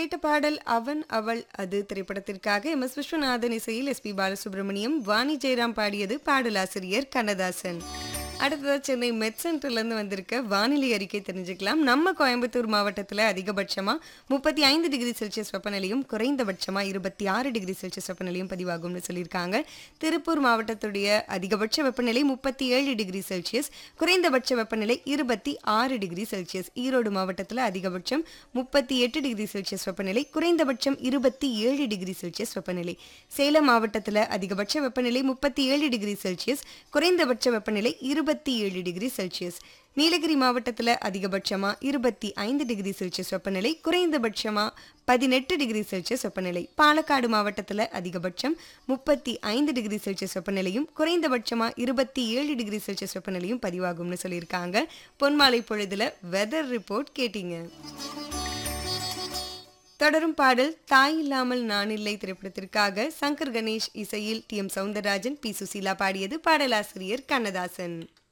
கேட்ட பாடல் அவன் அவள் அது திரைப்படத்திற்காக எம் எஸ் விஸ்வநாதன் இசையில் எஸ் பி பாலசுப்ரமணியம் வாணி ஜெயராம் பாடியது பாடலாசிரியர் கண்ணதாசன் அடுத்ததா சென்னை மெட் சென்டர்லேருந்து வந்திருக்க வானிலை அறிக்கை தெரிஞ்சுக்கலாம் நம்ம கோயம்புத்தூர் மாவட்டத்தில் அதிகபட்சமாக முப்பத்தி ஐந்து டிகிரி செல்சியஸ் வெப்பநிலையும் குறைந்தபட்சமாக இருபத்தி ஆறு டிகிரி செல்சியஸ் வெப்பநிலையும் பதிவாகும்னு சொல்லியிருக்காங்க திருப்பூர் மாவட்டத்துடைய அதிகபட்ச வெப்பநிலை முப்பத்தி ஏழு டிகிரி செல்சியஸ் குறைந்தபட்ச வெப்பநிலை இருபத்தி ஆறு டிகிரி செல்சியஸ் ஈரோடு மாவட்டத்தில் அதிகபட்சம் முப்பத்தி எட்டு டிகிரி செல்சியஸ் வெப்பநிலை குறைந்தபட்சம் இருபத்தி ஏழு டிகிரி செல்சியஸ் வெப்பநிலை சேலம் மாவட்டத்தில் அதிகபட்ச வெப்பநிலை முப்பத்தி ஏழு டிகிரி செல்சியஸ் குறைந்தபட்ச வெப்பநிலை இருபத்தி ஏழு டிகிரி செல்சியஸ் நீலகிரி மாவட்டத்தில் அதிகபட்சமாக இருபத்தி ஐந்து டிகிரி செல்சியஸ் வெப்பநிலை குறைந்தபட்சமாக பதினெட்டு டிகிரி செல்சியஸ் வெப்பநிலை பாலக்காடு மாவட்டத்தில் அதிகபட்சம் முப்பத்தி ஐந்து டிகிரி செல்சியஸ் வெப்பநிலையும் குறைந்தபட்சமாக இருபத்தி ஏழு டிகிரி செல்சியஸ் வெப்பநிலையும் பதிவாகும்னு சொல்லியிருக்காங்க பொன்மாலை பொழுதுல வெதர் ரிப்போர்ட் கேட்டீங்க தொடரும் பாடல் தாய் இல்லாமல் நான் இல்லை திரைப்படத்திற்காக சங்கர் கணேஷ் இசையில் T M Soundararajan P Susheela பாடியது பாடலாசிரியர் கண்ணதாசன்